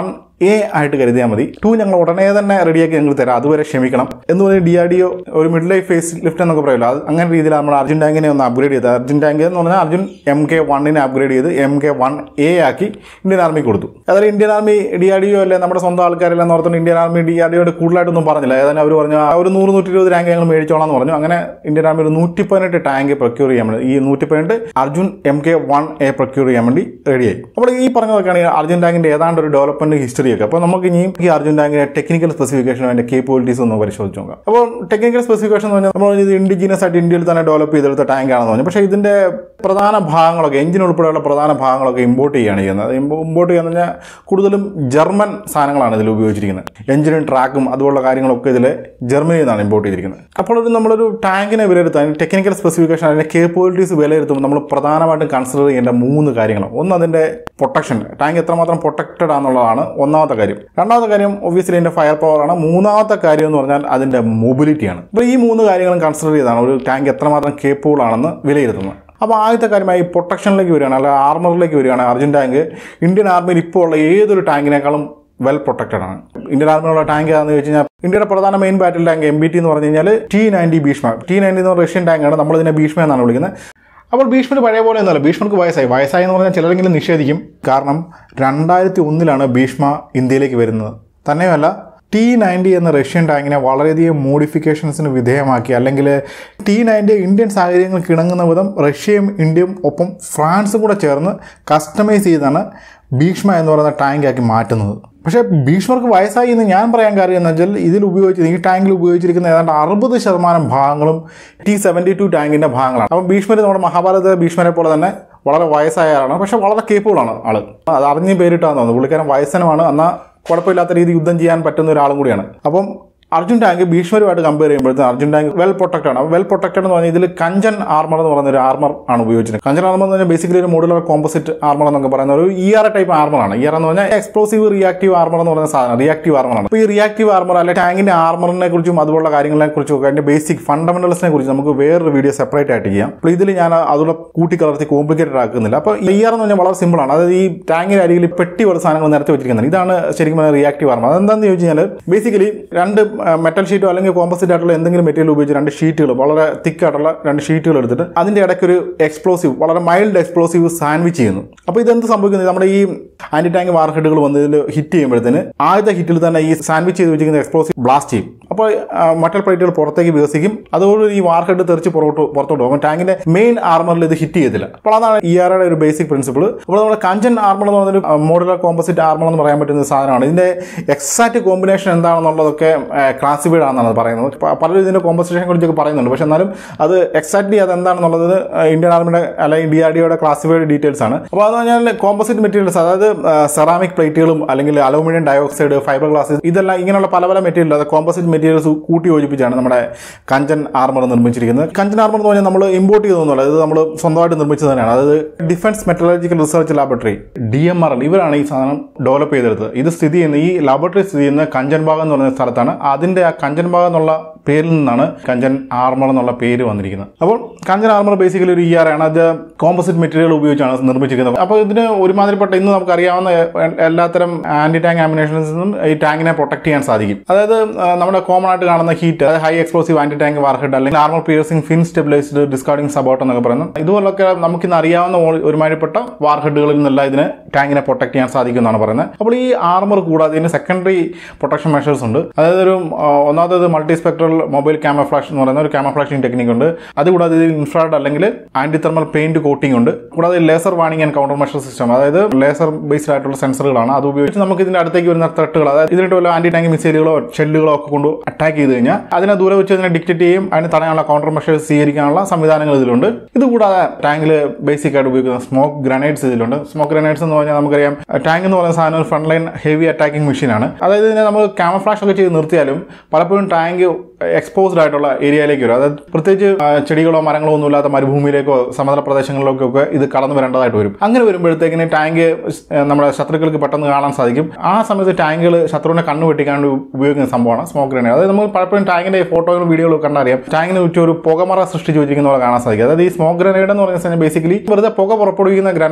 എ ആയിട്ട് കരുതിയാൽ മതി ടു ഞങ്ങൾ ഉടനെ തന്നെ റെഡിയാക്കി ഞങ്ങൾ തരാം അതുവരെ ക്ഷമിക്കണം എന്ന് പറഞ്ഞ് ഡി ആർ ഡി ഒ ഒരു മിഡ് ലൈഫ് ഫേസ് ലിഫ്റ്റ് എന്നൊക്കെ പറയുമല്ലോ അത് അങ്ങനെ രീതിയിൽ നമ്മൾ അർജുൻ ടാങ്കിനെ ഒന്ന് അപ്ഗ്രേഡ് ചെയ്ത് അർജുൻ ടാങ്ക് എന്ന് പറഞ്ഞാൽ അർജുൻ എം കെ വണ്ണിനെ അപ്ഗ്രേഡ് ചെയ്ത് എം കെ വൺ എ ആക്കി ഇന്ത്യൻ ആർമി കൊടുത്തു അതായത് Indian army D R D O അല്ലെ നമ്മുടെ സ്വന്തം ആൾക്കാരെല്ലാം ഓർത്തുകൊണ്ട് Indian army D R D ഒയുടെ കൂടുതലായിട്ടൊന്നും പറഞ്ഞില്ല ഏതായാലും അവർ പറഞ്ഞു ആ ഒരു നൂറ് നൂറ്റി ഇരുപത് ടാങ്ക് ഞങ്ങൾ മേടിച്ചോളാം എന്ന് പറഞ്ഞു അങ്ങനെ ഇന്ത്യൻ ആർമി ഒരു നൂറ്റി പതിനെട്ട് ടാങ്ക് പ്രൊക്യൂർ ചെയ്യാൻ വേണ്ടി ഈ നൂറ്റി പതിനെട്ട് Arjun M K one A procure ചെയ്യാൻ വേണ്ടി റെഡിയായി അപ്പോൾ ഈ പറഞ്ഞതൊക്കെയാണ് ഈ അർജുൻ ടാങ്കിന്റെ ഏതാണ്ട് ഒരു ഡെവലപ്മെന്റ് ഹിസ്റ്ററിയൊക്കെ അപ്പോൾ നമുക്ക് ഇനിയും ഈ അർജുൻ ടാങ്കിന്റെ ടെക്നിക്കൽ സ്പെസിഫിക്കേഷനും അതിന്റെ കേപ്പബിലിറ്റീസ് ഒന്ന് പരിശോധിച്ച് നോക്കാം അപ്പോൾ ടെക്നിക്കൽ സ്പെസിഫിക്കേഷൻ എന്ന് പറഞ്ഞാൽ നമ്മൾ ഇത് ഇൻഡിജിനസ് ആയിട്ട് ഇന്ത്യയിൽ തന്നെ ഡെവലപ്പ് ചെയ്തെടുത്ത ടാങ്ക് ആണെന്ന് പറഞ്ഞു പക്ഷേ ഇതിന്റെ പ്രധാന ഭാഗങ്ങളൊക്കെ എഞ്ചിൻ ഉൾപ്പെടെയുള്ള പ്രധാന ഭാഗങ്ങളൊക്കെ ഇമ്പോർട്ട് ചെയ്യുകയാണ് ചെയ്യുന്നത് ഇമ്പോർട്ട് ചെയ്യാന്ന് പറഞ്ഞാൽ കൂടുതലും ജർമ്മൻ സാധനങ്ങളാണ് ഇതിൽ ഉപയോഗിച്ചിരിക്കുന്നത് എഞ്ചിനും ട്രാക്കും അതുപോലുള്ള കാര്യങ്ങളൊക്കെ ഇതിൽ ജർമ്മനിയിൽ നിന്നാണ് ഇമ്പോർട്ട് ചെയ്തിരിക്കുന്നത് അപ്പോൾ ഒരു നമ്മളൊരു ടാങ്കിനെ വിലയിരുത്താൻ ടെക്നിക്കൽ സ്പെസിഫിക്കേഷൻ അതിൻ്റെ കേപ്പബിലിറ്റീസ് വിലയിരുത്തുമ്പോൾ നമ്മൾ പ്രധാനമായിട്ടും കൺസിഡർ ചെയ്യേണ്ട മൂന്ന് കാര്യങ്ങൾ ഒന്ന് അതിൻ്റെ പ്രൊട്ടക്ഷൻ ടാങ്ക് എത്രമാത്രം പ്രൊട്ടക്റ്റഡ് ആണെന്നുള്ളതാണ് ഒന്നാമത്തെ കാര്യം രണ്ടാമത്തെ കാര്യം ഒബ്വിയസ്ലി അതിൻ്റെ ഫയർ പവറാണ് മൂന്നാമത്തെ കാര്യം എന്ന് പറഞ്ഞാൽ അതിൻ്റെ മൊബിലിറ്റിയാണ് അപ്പോൾ ഈ മൂന്ന് കാര്യങ്ങളും കൺസിഡർ ചെയ്താണ് ഒരു ടാങ്ക് എത്രമാത്രം കേപ്പബിൾ ആണെന്ന് വിലയിരുത്തുന്നത് അപ്പോൾ ആദ്യത്തെ കാര്യമായി പ്രൊട്ടക്ഷനിലേക്ക് വരികയാണ് അല്ലെങ്കിൽ ആർമറിലേക്ക് വരികയാണ് അർജുൻ ടാങ്ക് ഇന്ത്യൻ ആർമിയിൽ ഇപ്പോൾ ഉള്ള ഏതൊരു ടാങ്കിനേക്കാളും വെൽ പ്രൊട്ടക്റ്റഡ് ആണ് ഇന്ത്യൻ ആർമിയിലുള്ള ടാങ്ക് ഏതാണെന്ന് ചോദിച്ചു കഴിഞ്ഞാൽ ഇന്ത്യയുടെ പ്രധാന main battle tank M B T എന്ന് പറഞ്ഞു കഴിഞ്ഞാൽ T ninety Bhishma T ninety എന്ന് പറഞ്ഞ റഷ്യൻ ടാങ്കാണ് നമ്മളിതിനെ ഭീഷ്മ എന്നാണ് വിളിക്കുന്നത് അപ്പോൾ ഭീഷ്മന് പഴയ പോലെ ഒന്നുമല്ല ഭീഷ്മർക്ക് വയസ്സായി വയസ്സായി എന്ന് പറഞ്ഞാൽ ചിലരെങ്കിലും നിഷേധിക്കും കാരണം രണ്ടായിരത്തി ഒന്നിലാണ് ഭീഷ്മ ഇന്ത്യയിലേക്ക് വരുന്നത് തന്നെയുമല്ല ടി നയൻറ്റി എന്ന റഷ്യൻ ടാങ്കിനെ വളരെയധികം മോഡിഫിക്കേഷൻസിന് വിധേയമാക്കി അല്ലെങ്കിൽ ടി നയൻറ്റി ഇന്ത്യൻ സാഹചര്യങ്ങൾക്ക് ഇണങ്ങുന്ന വിധം റഷ്യയും ഇന്ത്യയും ഒപ്പം ഫ്രാൻസും കൂടെ ചേർന്ന് കസ്റ്റമൈസ് ചെയ്താണ് ഭീഷ്മ എന്ന് പറയുന്ന ടാങ്കാക്കി മാറ്റുന്നത് പക്ഷേ ഭീഷ്മർക്ക് വയസ്സായി എന്ന് ഞാൻ പറയാൻ കാര്യം എന്ന് വെച്ചാൽ ഇതിൽ ഉപയോഗിച്ച് ഈ ടാങ്കിൽ ഉപയോഗിച്ചിരിക്കുന്ന ഏതാണ്ട് അറുപത് ശതമാനം ഭാഗങ്ങളും ടി സെവൻറ്റി ടു ടാങ്കിൻ്റെ ഭാഗങ്ങളാണ് അപ്പം ഭീഷ്മർ നമ്മുടെ മഹാഭാരത ഭീഷ്മരെ പോലെ തന്നെ വളരെ വയസ്സായ ആളാണ് പക്ഷേ വളരെ കേപ്പബിളാണ് ആള് അത് അറിഞ്ഞ് പേരിട്ടാന്ന് തോന്നുന്നു പുള്ളിക്കാരൻ വയസ്സനുമാണ് എന്നാൽ കുഴപ്പമില്ലാത്ത രീതിയിൽ യുദ്ധം ചെയ്യാൻ പറ്റുന്ന ഒരാളും കൂടിയാണ് അപ്പം അർജുൻ ടാങ്ക് ഭീഷ്മരുമായിട്ട് കമ്പയർ ചെയ്യുമ്പോഴത്തേക്ക് അർജുൻ ടാങ്ക് വെൽ പ്രൊട്ടക്റ്റഡ് ആണ് വെൽ പ്രൊട്ടക്റ്റഡ് എന്ന് പറഞ്ഞാൽ ഇതിൽ കഞ്ചൻ ആർമർ എന്ന് പറയുന്ന ഒരു ആർമർ ആണ് ഉപയോഗിച്ചിരുന്നത് കഞ്ചൻ ആർമർ എന്ന് പറഞ്ഞാൽ ബേസിക്കലി ഒരു മോഡുലർ കോമ്പോസിറ്റ് ആർമർ എന്നൊക്കെ പറയുന്ന ഒരു ഇ ആർ ടൈപ്പ് ആർമർ ആണ് ഇ ആർ എന്ന് പറഞ്ഞാൽ എക്സ്പ്ലോസീവ് റിയാക്റ്റീവ് ആർമർ എന്ന് പറയുന്ന സാധനം റിയാക്റ്റീവ് ആർമർ ആണ് അപ്പോൾ ഈ റിയാക്റ്റീവ് ആർമർ അല്ലെങ്കിൽ ടാങ്കിന്റെ ആർമറിനെ കുറിച്ചും അതുപോലുള്ള കാര്യങ്ങളെ കുറിച്ചും ഒക്കെ അതിന്റെ ബേസിക് ഫണ്ടമെന്റൽസിനെ കുറിച്ച് നമുക്ക് വേറൊരു വീഡിയോ സെപ്പറേറ്റ് ആയിട്ട് ചെയ്യാം അപ്പോൾ ഇതിൽ ഞാൻ അതുകൂടെ കൂട്ടി കലർത്തി കോംപ്ലിക്കേറ്റഡ് ആക്കുന്നില്ല അപ്പോൾ ഇ ആർ എന്ന് പറഞ്ഞാൽ വളരെ സിമ്പിൾ ആണ് അതായത് ഈ ടാങ്കിന്റെ അരികിൽ പെട്ടി പോലെ സാധനങ്ങൾ നിരത്തി വെച്ചിരിക്കുന്നത് ഇതാണ് ശരിക്കും പറഞ്ഞാൽ റിയാക്റ്റീവ് ആർമർ അതെന്താണെന്ന് ചോദിച്ചു കഴിഞ്ഞാൽ ബേസിക്കലി രണ്ട് മെറ്റൽ ഷീറ്റോ അല്ലെങ്കിൽ കോമ്പോസിറ്റ് ആയിട്ടുള്ള എന്തെങ്കിലും മെറ്റീരിയൽ ഉപയോഗിച്ച് രണ്ട് ഷീറ്റുകൾ വളരെ തിക്ക് ആയിട്ടുള്ള രണ്ട് ഷീറ്റുകൾ എടുത്തിട്ട് അതിന്റെ ഇടയ്ക്ക് ഒരു എക്സ്പ്ലോസീവ് വളരെ മൈൽഡ് എക്സ്പ്ലോസീവ് സാൻഡ്വിച്ച് ചെയ്യുന്നു അപ്പോൾ ഇതെന്ത് സംഭവിക്കുന്നത് നമ്മുടെ ഈ ആന്റി ടാങ്ക് വാർ ഹെഡുകൾ വന്ന് ഇതിൽ ഹിറ്റ് ചെയ്യുമ്പോഴത്തേന് ആദ്യത്തെ ഹിറ്റിൽ തന്നെ ഈ സാൻഡ്വിച്ച് ചെയ്ത് വെച്ചിരിക്കുന്ന എക്സ്പ്ലോസീവ് ബ്ലാസ്റ്റ് ചെയ്യും അപ്പോൾ മറ്റൽ പ്ലേറ്റുകൾ പുറത്തേക്ക് വികസിക്കും അതോടുകൂടി ഈ വാർ ഹെഡ് തെറിച്ച് പുറത്തോട്ട് പുറത്തോട്ട് പോകും ടാങ്കിന്റെ മെയിൻ ആർമറിൽ ഇത് ഹിറ്റ് ചെയ്തില്ല അപ്പോൾ അതാണ് ഇ ആറുടെ ഒരു ബേസിക് പ്രിൻസിപ്പിൾ അപ്പോൾ നമ്മുടെ കഞ്ചൻ ആർമർ എന്ന് പറഞ്ഞൊരു മോഡുലർ കോമ്പോസിറ്റ് ആർമർ എന്ന് പറയാൻ പറ്റുന്ന സാധനമാണ് ഇതിന്റെ എക്സാക്ട് കോമ്പിനേഷൻ എന്താണെന്നുള്ളതൊക്കെ ക്ലാസിഫൈഡ് ആണെന്നാണ് അത് പറയുന്നത് പ- പലരും ഇതിന്റെ കോമ്പോസിഷനെ കുറിച്ചൊക്കെ പറയുന്നുണ്ട് പക്ഷെ എന്നാലും അത് എക്സാക്ട്ലി അത് എന്താണെന്നുള്ളത് ഇന്ത്യൻ ആർമിയുടെ അല്ലെങ്കിൽ ഡി ആർ ഡിയുടെ ക്ലാസിഫൈഡ് ഡീറ്റെയിൽസ് ആണ് അപ്പോൾ അത് പറഞ്ഞാൽ കോമ്പോസിറ്റ് മെറ്റീരിയൽസ് അതായത് സെറാമിക് പ്ലേറ്റുകളും അല്ലെങ്കിൽ അലൂമിനിയം ഡയോക്സൈഡ് ഫൈബർ ഗ്ലാസ് ഇതെല്ലാം ഇങ്ങനെയുള്ള പല പല മെറ്റീരിയൽ അത് കോമ്പോസിറ്റ് മെറ്റീരിയൽസ് കൂട്ടി യോജിപ്പിച്ചാണ് നമ്മുടെ കഞ്ചൻ ആർമർ നിർമ്മിച്ചിരിക്കുന്നത് കഞ്ചൻ ആർമർ എന്ന് പറഞ്ഞാൽ നമ്മൾ ഇമ്പോർട്ട് ചെയ്തൊന്നുമല്ല ഇത് നമ്മൾ സ്വന്തമായിട്ട് നിർമ്മിച്ചത് തന്നെയാണ് അതായത് defence metallurgical research laboratory D M R L ഇവരാണ് ഈ സാധനം ഡെവലപ്പ് ചെയ്തെടുത്തത് ഇത് സ്ഥിതി ചെയ്യുന്ന ഈ ലാബറട്ടറി സ്ഥിതി ചെയ്യുന്ന കഞ്ചൻബാഗ് എന്ന് പറയുന്ന സ്ഥലത്താണ് അതിന്റെ ആ കഞ്ചൻബാഗ് എന്നുള്ള പേരിൽ നിന്നാണ് കഞ്ചൻ ആർമർ എന്നുള്ള പേര് വന്നിരിക്കുന്നത് അപ്പോൾ കഞ്ചൻ ആർമർ ബേസിക്കലി ഒരു ഇ ആർ ആണ് അത് കോമ്പോസിറ്റ് മെറ്റീരിയൽ ഉപയോഗിച്ചാണ് നിർമ്മിച്ചിരിക്കുന്നത് അപ്പോൾ ഇതിന് ഒരുമാതിരിപ്പെട്ട ഇന്ന് നമുക്കറിയാവുന്ന എ- എല്ലാത്തരം ആന്റി ടാങ്ക് ആമിനേഷൻസിൽ നിന്നും ഈ ടാങ്കിനെ പ്രൊട്ടക്ട് ചെയ്യാൻ സാധിക്കും അതായത് ആ, നമ്മുടെ കോമൺ ആയിട്ട് കാണുന്ന ഹീറ്റ് അതായത് high explosive anti tank warhead അല്ലെങ്കിൽ armour piercing fin stabilised discarding sabot എന്നൊക്കെ പറയുന്നു ഇതുപോലൊക്കെ നമുക്കിന്ന് അറിയാവുന്ന ഒരു- ഒരുമാതിരിപ്പെട്ട വാർഹെഡുകളിൽ നിന്നെല്ലാം ഇതിന് ടാങ്കിനെ പ്രൊട്ടക്ട് ചെയ്യാൻ സാധിക്കും എന്നാണ് പറയുന്നത് അപ്പോൾ ഈ ആർമർ കൂടാതെ ഇതിന് സെക്കൻഡറി പ്രൊട്ടക്ഷൻ മെഷേഴ്സ് ഉണ്ട് അതായത് ഒരു ആ, ഒന്നാമത്തേത് മൾട്ടി സ്പെക്ട്രൽ മൊബൈൽ ക്യാമഫ്ലാഷ് എന്ന് പറയുന്ന ഒരു ക്യാമഫ്ലാഷിംഗ് ടെക്നിക് ഉണ്ട് അതുകൂടാതെ ഇതിൽ ഇൻഫ്രാഡ് അല്ലെങ്കിൽ ആന്റി തെർമൽ പെയിന്റ് കോട്ടിംഗ് ഉണ്ട് കൂടാതെ laser warning and counter measure system അതായത് ലേസർ ബേസ്ഡ് ആയിട്ടുള്ള സെൻസറുകളാണ് അത് ഉപയോഗിച്ച് നമുക്ക് ഇതിന്റെ അടുത്തേക്ക് വരുന്ന ത്രെട്ടുകൾ അതായത് ഇതിനായിട്ട് വല്ല ആന്റി ടാങ്ക് മിസൈലുകളോ ഷെല്ലുകളോ ഒക്കെ കൊണ്ട് അറ്റാക്ക് ചെയ്ത് കഴിഞ്ഞാൽ അതിനെ ദൂരെ വെച്ച് അതിനെ ഡിക്റ്റേറ്റ് ചെയ്യും അതിന് തടയാനുള്ള കൗണ്ടർ മെഷേഴ്സ് സ്വീകരിക്കാനുള്ള സംവിധാനങ്ങൾ ഇതിലുണ്ട് ഇതുകൂടാതെ ടാങ്കിൽ ബേസിക് ആയിട്ട് ഉപയോഗിക്കുന്ന സ്മോക്ക് ഗ്രനേഡ്സ് ഇതിലുണ്ട് സ്മോക്ക് ഗ്രനേഡ്സ് എന്ന് പറഞ്ഞാൽ നമുക്കറിയാം ടാങ്ക് എന്ന് പറയുന്ന സാധനം ഒരു ഫ്രണ്ട് ലൈൻ ഹെവി അറ്റാക്കിംഗ് മെഷീനാണ് അതായത് ഇതിനെ നമ്മൾ ക്യാമഫ്ലാഷ് ഒക്കെ ചെയ്ത് നിർത്തിയാലും പലപ്പോഴും ടാങ്ക് എക്സ്പോസ്ഡ് ആയിട്ടുള്ള ഏരിയയിലേക്ക് വരും അതായത് പ്രത്യേകിച്ച് ആ, ചെടികളോ മരങ്ങളോ ഒന്നും ഇല്ലാത്ത മരുഭൂമിയിലേക്കോ സമതല പ്രദേശങ്ങളിലേക്കോ ഒക്കെ ഇത് കടന്നു വരേണ്ടതായിട്ട് വരും അങ്ങനെ വരുമ്പോഴത്തേക്കിന് ടാങ്ക് സ്- നമ്മുടെ ശത്രുക്കൾക്ക് പെട്ടെന്ന് കാണാൻ സാധിക്കും ആ സമയത്ത് ടാങ്കുകൾ ശത്രുവിനെ കണ്ണു വെട്ടിക്കാൻ വേണ്ടി ഉപയോഗിക്കുന്ന സംഭവമാണ് സ്മോക്ക് ഗ്രനേഡ് അതായത് നമ്മൾ പലപ്പോഴും ടാങ്കിന്റെ ഫോട്ടോകളും വീഡിയോകളും കണ്ടറിയാം ടാങ്കിന് ചുറ്റും ഒരു പുകമറ സൃഷ്ടിച്ച് വെച്ചിരിക്കുന്ന പോലെ കാണാൻ സാധിക്കും അതായത് ഈ സ്മോക്ക് ഗ്രനേഡ് എന്ന് പറയുന്ന ബേസിക്കലി വെറുതെ പുക പുറപ്പെടുവിക്കുന്ന ഗ്രനേഡുകളാണ്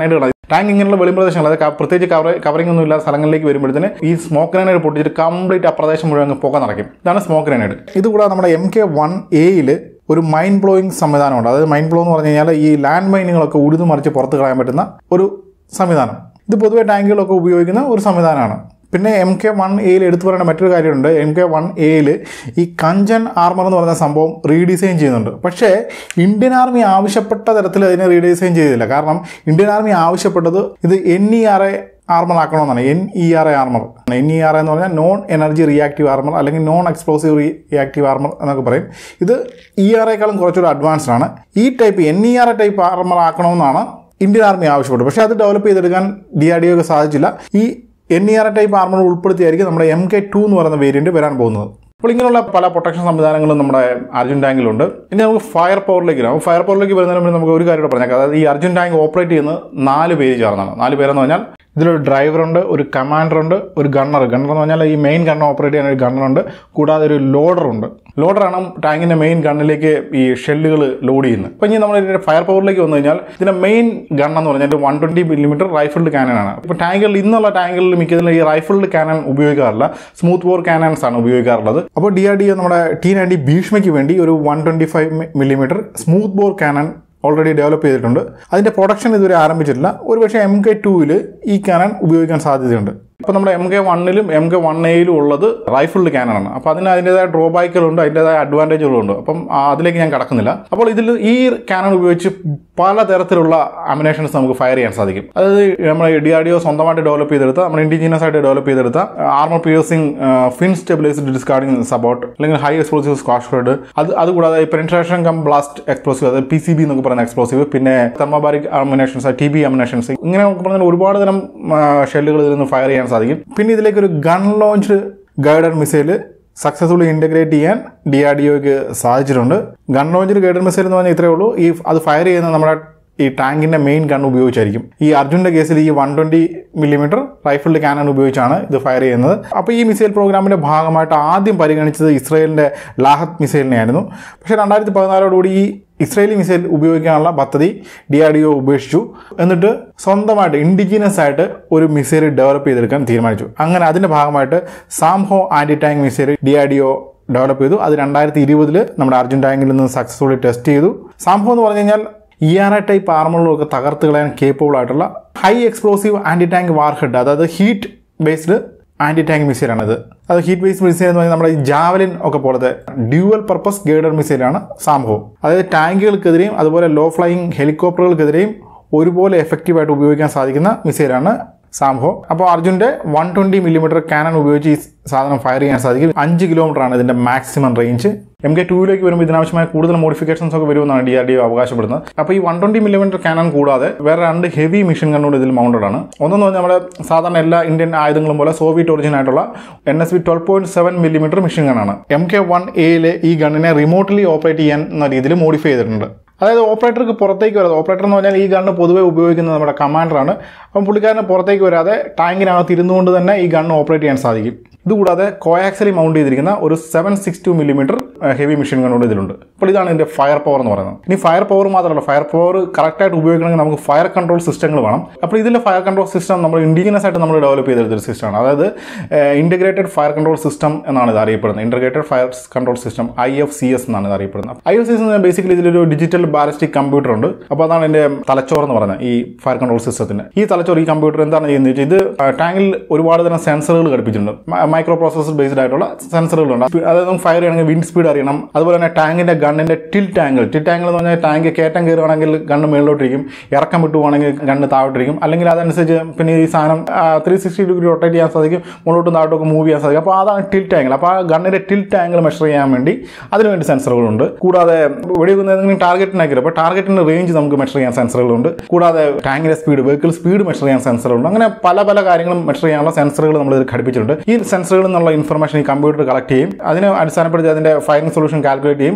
ടാങ്ക് ഇങ്ങനെയുള്ള വെളിപ്രദേശങ്ങൾ അതായത് ക- പ്രത്യേകിച്ച് കവർ കവറിംഗ് ഒന്നും ഇല്ലാത്ത സ്ഥലങ്ങളിലേക്ക് വരുമ്പോഴത്തേന് ഈ സ്മോക്ക് ഗ്രനേഡ് പൊട്ടിച്ചിട്ട് കംപ്ലീറ്റ് ആ പ്രദേശം മുഴുവൻ അങ്ങ് പുക നിറയ്ക്കും ഇതാണ് സ്മോക്ക് ഗ്രനേഡ് ഇതുകൂടാതെ നമ്മുടെ എം കെ വൺ എയിൽ ഒരു മൈൻഡ് ബ്ലോയിങ് സംവിധാനമുണ്ട് അതായത് മൈൻഡ് ബ്ലോ എന്ന് പറഞ്ഞു കഴിഞ്ഞാൽ ഈ ലാൻഡ് മൈനുകളൊക്കെ ഉഴുതു മറിച്ച് പുറത്ത് കളയാൻ പറ്റുന്ന ഒരു സംവിധാനം ഇത് പൊതുവെ ടാങ്കുകളൊക്കെ ഉപയോഗിക്കുന്ന ഒരു സംവിധാനമാണ് പിന്നെ എം കെ വൺ എയിൽ എടുത്തു പറയേണ്ട മറ്റൊരു കാര്യമുണ്ട് എം കെ വൺ എയിൽ ഈ കഞ്ചൻ ആർമർ എന്ന് പറയുന്ന സംഭവം റീഡിസൈൻ ചെയ്യുന്നുണ്ട് പക്ഷേ ഇന്ത്യൻ ആർമി ആവശ്യപ്പെട്ട തരത്തിൽ അതിനെ റീഡിസൈൻ ചെയ്തില്ല കാരണം ഇന്ത്യൻ ആർമി ആവശ്യപ്പെട്ടത് ഇത് N E R A armour ആക്കണമെന്നാണ് N E R A armour N E R എന്ന് പറഞ്ഞാൽ നോൺ എനർജി റിയാക്റ്റീവ് ആർമർ അല്ലെങ്കിൽ നോൺ എക്സ്പ്ലോസീവ് റിയാക്റ്റീവ് ആർമർ എന്നൊക്കെ പറയും ഇത് ഇ ആർ എക്കാളും കുറച്ചുകൂടി അഡ്വാൻസ്ഡ് ആണ് ഈ type N E R A type armour ആക്കണമെന്നാണ് ഇന്ത്യൻ ആർമി ആവശ്യപ്പെട്ടു പക്ഷേ അത് ഡെവലപ്പ് ചെയ്തെടുക്കാൻ ഡി ആർ ഡി ഒക്ക് സാധിച്ചില്ല ഈ N E R type armour ഉൾപ്പെടുത്തിയായിരിക്കും നമ്മുടെ എം കെ ടു എന്ന് പറയുന്ന വേരിയന്റ് വരാൻ പോകുന്നത് അപ്പോൾ ഇങ്ങനെയുള്ള പല പ്രൊട്ടക്ഷൻ സംവിധാനങ്ങളും നമ്മുടെ അർജുൻ ടാങ്കിലുണ്ട് ഇനി നമുക്ക് ഫയർ പവറിലേക്ക് വരാം ഫയർ പവറിലേക്ക് വരുന്നതിന് മുമ്പ് നമുക്ക് ഒരു കാര്യം കൂടെ പറഞ്ഞേക്കാം അതായത് ഈ അർജുൻ ടാങ്ക് ഓപ്പറേറ്റ് ചെയ്യുന്നത് നാല് പേര് ചേർന്നാണ് നാല് പേരെന്ന് പറഞ്ഞാൽ ഇതിലൊരു ഡ്രൈവറുണ്ട് ഒരു കമാൻഡറുണ്ട് ഒരു ഗണ്ണർ ഗണ്ണർ എന്ന് പറഞ്ഞാൽ ഈ മെയിൻ ഗണ്ണർ ഓപ്പറേറ്റ് ചെയ്യാൻ ഒരു ഗണ്ണറുണ്ട് കൂടാതെ ഒരു ലോഡറുണ്ട് ലോഡറാണ് ടാങ്കിന്റെ മെയിൻ ഗണ്ണിലേക്ക് ഈ ഷെല്ലുകൾ ലോഡ് ചെയ്യുന്നത് അപ്പോൾ ഇനി നമ്മൾ ഇതിന്റെ ഫയർ പവറിലേക്ക് വന്നു കഴിഞ്ഞാൽ ഇതിന്റെ മെയിൻ ഗൺ എന്ന് പറഞ്ഞാൽ വൺ ട്വന്റി മില്ലിമീറ്റർ റൈഫിൾഡ് കാനനാണ് ഇപ്പോൾ ടാങ്കുകളിൽ ഇന്നുള്ള ടാങ്കുകളിൽ മിക്കതിലും ഈ റൈഫിൾഡ് കാനൻ ഉപയോഗിക്കാറില്ല സ്മൂത്ത് ബോർ കാനൻസ് ആണ് ഉപയോഗിക്കാറുള്ളത് അപ്പോൾ ഡി ആർ ഡി നമ്മുടെ ടി നയൻറ്റി ഭീഷ്മയ്ക്ക് വേണ്ടി ഒരു one twenty five millimetre smooth bore cannon already develop ചെയ്തിട്ടുണ്ട് അതിൻ്റെ പ്രൊഡക്ഷൻ ഇതുവരെ ആരംഭിച്ചിട്ടില്ല ഒരുപക്ഷെ എം കെ ടൂവിൽ ഈ കാനൺ ഉപയോഗിക്കാൻ സാധ്യതയുണ്ട് ഇപ്പോൾ നമ്മുടെ എം കെ വണ്ണിലും എം കെ വൺ എയിലും ഉള്ളത് റൈഫിൾഡ് ക്യാനാണ് അപ്പോൾ അതിന് അതിൻ്റെതായ ഡ്രോബാക്കുകളുണ്ട് അതിൻ്റെതായ അഡ്വാൻറ്റേജുകളുണ്ട് അപ്പം ആ, അതിലേക്ക് ഞാൻ കടക്കുന്നില്ല അപ്പോൾ ഇതിൽ ഈ ക്യാനൺ ഉപയോഗിച്ച് പലതരത്തിലുള്ള അമിനേഷൻസ് നമുക്ക് ഫയർ ചെയ്യാൻ സാധിക്കും അതായത് നമ്മൾ ഡി ആർ ഡി ഒ സ്വന്തമായിട്ട് ഡെവലപ്പ് ചെയ്തെടുത്ത നമ്മൾ ഇൻഡിജിനസ് ആയിട്ട് ഡെവലപ്പ് ചെയ്തെടുത്ത armour piercing fin stabilised discarding support അല്ലെങ്കിൽ ഹൈ എക്സ്പ്ലോസീവ് സ്ക്വാഷ് ഫ്രെഡ് അത് അതുകൂടാതെ പെനിട്രേഷൻ കം ബ്ലാസ്റ്റ് എക്സ്പ്ലോസീവ് അതായത് പി സി ബി എന്നൊക്കെ പറയുന്ന എക്സ്പ്ലോസീവ് പിന്നെ തെർമോബാരിക് അമിനേഷൻസ് ടി ബി അമിനേഷൻസ് ഇങ്ങനെ നമുക്ക് പറഞ്ഞാൽ ഒരുപാട് തരം ഷെല്ലുകൾ ഇതിൽ നിന്ന് ഫയർ ചെയ്യാൻ സാധിക്കും പിന്നെ ഇതിലേക്ക് ഒരു gun launch guided missile successfully integrate ചെയ്യാൻ ഡി ആർ ഡി ഒക്ക് സാധിച്ചിട്ടുണ്ട് ഗൺ ലോഞ്ചിൽ ഗൈഡഡ് മിസൈൽ എന്ന് പറഞ്ഞാൽ ഇത്രയേ ഉള്ളൂ ഈ അത് ഫയർ ചെയ്യുന്ന നമ്മുടെ ഈ ടാങ്കിന്റെ മെയിൻ ഗൺ ഉപയോഗിച്ചായിരിക്കും ഈ അർജുന്റെ കേസിൽ ഈ one twenty millimetre rifled cannon ഉപയോഗിച്ചാണ് ഇത് ഫയർ ചെയ്യുന്നത് അപ്പോൾ ഈ മിസൈൽ പ്രോഗ്രാമിന്റെ ഭാഗമായിട്ട് ആദ്യം പരിഗണിച്ചത് ഇസ്രയേലിന്റെ ലാഹത്ത് മിസൈലിനെയായിരുന്നു പക്ഷേ രണ്ടായിരത്തി പതിനാലോടുകൂടി ഈ ഇസ്രയേലി മിസൈൽ ഉപയോഗിക്കാനുള്ള പദ്ധതി ഡി ആർ ഡി ഒ ഉപേക്ഷിച്ചു എന്നിട്ട് സ്വന്തമായിട്ട് ഇൻഡിജിനസ് ആയിട്ട് ഒരു മിസൈൽ ഡെവലപ്പ് ചെയ്തെടുക്കാൻ തീരുമാനിച്ചു അങ്ങനെ അതിന്റെ ഭാഗമായിട്ട് SAMHO anti tank missile D R D O develop ചെയ്തു അത് രണ്ടായിരത്തി ഇരുപതിൽ നമ്മുടെ അർജുൻ ടാങ്കിൽ നിന്ന് സക്സസ്ഫുള്ളി ടെസ്റ്റ് ചെയ്തു സാംഹോ എന്ന് പറഞ്ഞു കഴിഞ്ഞാൽ ഇ ആർ ഐ ടൈപ്പ് ആർമറുകളൊക്കെ തകർത്ത് കളയാൻ കേപ്പബിൾ ആയിട്ടുള്ള high explosive anti tank warhead അതായത് ഹീറ്റ് ബേസ്ഡ് ആന്റി ടാങ്ക് മിസൈലാണ് ഇത് അത് ഹീറ്റ് ബേസ്ഡ് മിസൈൽ എന്ന് പറഞ്ഞാൽ നമ്മുടെ ഈ ജാവലിൻ ഒക്കെ പോലത്തെ ഡ്യുവൽ പർപ്പസ് ഗൈഡർ മിസൈലാണ് സാംഹോ അതായത് ടാങ്കുകൾക്കെതിരെയും അതുപോലെ ലോ ഫ്ലൈയിങ് ഹെലികോപ്റ്ററുകൾക്കെതിരെയും ഒരുപോലെ എഫക്റ്റീവായിട്ട് ഉപയോഗിക്കാൻ സാധിക്കുന്ന മിസൈലാണ് സാംഹോ അപ്പോൾ അർജുൻ്റെ വൺ ട്വൻറ്റി മില്ലിമീറ്റർ കാനൺ ഉപയോഗിച്ച് ഈ സാധനം ഫയർ ചെയ്യാൻ സാധിക്കും അഞ്ച് കിലോമീറ്റർ ആണ് ഇതിൻ്റെ മാക്സിമം റേഞ്ച് എം കെ ടൂവിലേക്ക് വരുമ്പോൾ ഇതിനാവശ്യമായ കൂടുതൽ മോഡിഫിക്കേഷൻസ് ഒക്കെ വരുമെന്നാണ് ഡി ആർ ഡി അവകാശപ്പെടുന്നത് അപ്പോൾ ഈ വൺ ട്വൻറ്റി മില്ലിമീറ്റർ കാനൺ കൂടാതെ വേറെ രണ്ട് ഹെവി മിഷൻ കണ്ണോട് ഇതിൽ മൗണ്ടഡ് ആണ് ഒന്നെന്ന് പറഞ്ഞാൽ നമ്മുടെ സാധാരണ എല്ലാ ഇന്ത്യൻ ആയുധങ്ങളും പോലെ സോവിയറ്റ് ഒറിജിൻ ആയിട്ടുള്ള N S B twelve point seven millimetre machine ഗണ്ണാണ് എം കെ വൺ എയിലെ ഈ ഗണ്ണിനെ റിമോട്ട്ലി ഓപ്പറേറ്റ് ചെയ്യാൻ എന്ന രീതിയിൽ മോഡിഫൈ ചെയ്തിട്ടുണ്ട് അതായത് ഓപ്പറേറ്റർക്ക് പുറത്തേക്ക് വരാതെ ഓപ്പറേറ്റർ എന്ന് പറഞ്ഞാൽ ഈ ഗണ്ണ് പൊതുവെ ഉപയോഗിക്കുന്നത് നമ്മുടെ കമാൻഡറാണ് അപ്പം പുള്ളിക്കാരന് പുറത്തേക്ക് വരാതെ ടാങ്കിനകത്ത് ഇരുന്നുകൊണ്ട് തന്നെ ഈ ഗണ്ണ് ഓപ്പറേറ്റ് ചെയ്യാൻ സാധിക്കും ഇതുകൂടാതെ കോയാക്സലി മൗണ്ട് ചെയ്തിരിക്കുന്ന ഒരു seven six two millimetre heavy machine ഗണ്ണോട് ഇതിലുണ്ട് അപ്പോൾ ഇതാണ് ഇതിൻ്റെ ഫയർ പവർ എന്ന് പറയുന്നത് ഇനി ഫയർ പവർ മാത്രമല്ല ഫയർ പവർ കറക്റ്റായിട്ട് ഉപയോഗിക്കണമെങ്കിൽ നമുക്ക് ഫയർ കൺട്രോൾ സിസ്റ്റങ്ങൾ വേണം അപ്പോൾ ഇതിലെ ഫയർ കൺട്രോൾ സിസ്റ്റം നമ്മൾ ഇൻഡിജിനസ് ആയിട്ട് നമ്മൾ ഡെവലപ്പ് ചെയ്തെടുത്തൊരു സിസ്റ്റമാണ് അതായത് ഇൻറ്റഗ്രേറ്റഡ് ഫയർ കൺട്രോൾ സിസ്റ്റം എന്നാണ് ഇത് അറിയപ്പെടുന്നത് integrated fire control system I F C S എന്നാണ് ഇത് അറിയപ്പെടുന്നത് I F C S basically ഇതിലൊരു ഡിജിറ്റൽ ബാലിസ്റ്റിക് കമ്പ്യൂട്ടർ ഉണ്ട് അപ്പോൾ അതാണ് എൻ്റെ തലച്ചോർ എന്ന് പറയുന്നത് ഈ ഫയർ കൺട്രോൾ സിസ്റ്റത്തിന് ഈ തലച്ചോർ ഈ കമ്പ്യൂട്ടർ എന്താണ് ചെയ്യുന്നത് വെച്ചാൽ ഇത് ടാങ്കിൽ ഒരുപാട് തരം സെൻസറുകൾ ഘടിപ്പിച്ചിട്ടുണ്ട് മൈക്രോ പ്രോസസർ ബേസ്ഡ് ആയിട്ടുള്ള സെൻസറുകളുണ്ട് സ്പീ- അതായത് നമുക്ക് ഫയർ ചെയ്യണമെങ്കിൽ വിൻഡ് സ്പീഡ് അറിയണം അതുപോലെ തന്നെ ടാങ്കിന്റെ ഗണ്ണിന്റെ ടിൽറ്റ് ആംഗിൾ ടിൽറ്റ് ആംഗിൾ എന്ന് പറഞ്ഞാൽ ടാങ്ക് കയറ്റം കയറുകയാണെങ്കിൽ ഗണ്ണ് മേളിലോട്ടിരിക്കും ഇറക്കം വിട്ടുപോകണമെങ്കിൽ ഗണ്ണ് താഴോട്ടിരിക്കും അല്ലെങ്കിൽ അതനുസരിച്ച് പിന്നെ ഈ സാധനം ത്രീ സിക്സ്റ്റി ഡിഗ്രി റൊട്ടേറ്റ് ചെയ്യാൻ സാധിക്കും മുന്നോട്ടും താഴോട്ടൊക്കെ മൂവ് ചെയ്യാൻ സാധിക്കും അപ്പോൾ അതാണ് ടിൽറ്റ് ആംഗിൾ അപ്പോൾ ആ ഗണ്ണിന്റെ ടിൽറ്റ് ആംഗിൾ മെഷർ ചെയ്യാൻ വേണ്ടി അതിനുവേണ്ടി സെൻസറുകളുണ്ട് കൂടാതെ വെടിവെക്കുന്ന ഏതെങ്കിലും ടാർഗറ്റിനാക്കി അപ്പോൾ ടാർഗറ്റിന്റെ റേഞ്ച് നമുക്ക് മെഷർ ചെയ്യാൻ സെൻസറുകളുണ്ട് കൂടാതെ ടാങ്കിന്റെ സ്പീഡ് വെഹിക്കിൾ സ്പീഡ് മെഷർ ചെയ്യാൻ സെൻസറുണ്ട് അങ്ങനെ പല പല കാര്യങ്ങളും മെഷർ ചെയ്യാനുള്ള സെൻസറുകൾ നമ്മൾ ഇതിൽ ഘടിപ്പിച്ചിട്ടുണ്ട് ഈ സെൻസറുകളിൽ നിന്നുള്ള ഇൻഫർമേഷൻ ഈ കമ്പ്യൂട്ടർ കളക്ട് ചെയ്യും അതിനെ അടിസ്ഥാനപ്പെടുത്തി അതിന്റെ ഫയറിംഗ് സൊല്യൂഷൻ കാൽക്കുലേറ്റ് ചെയ്യും അങ്ങനെ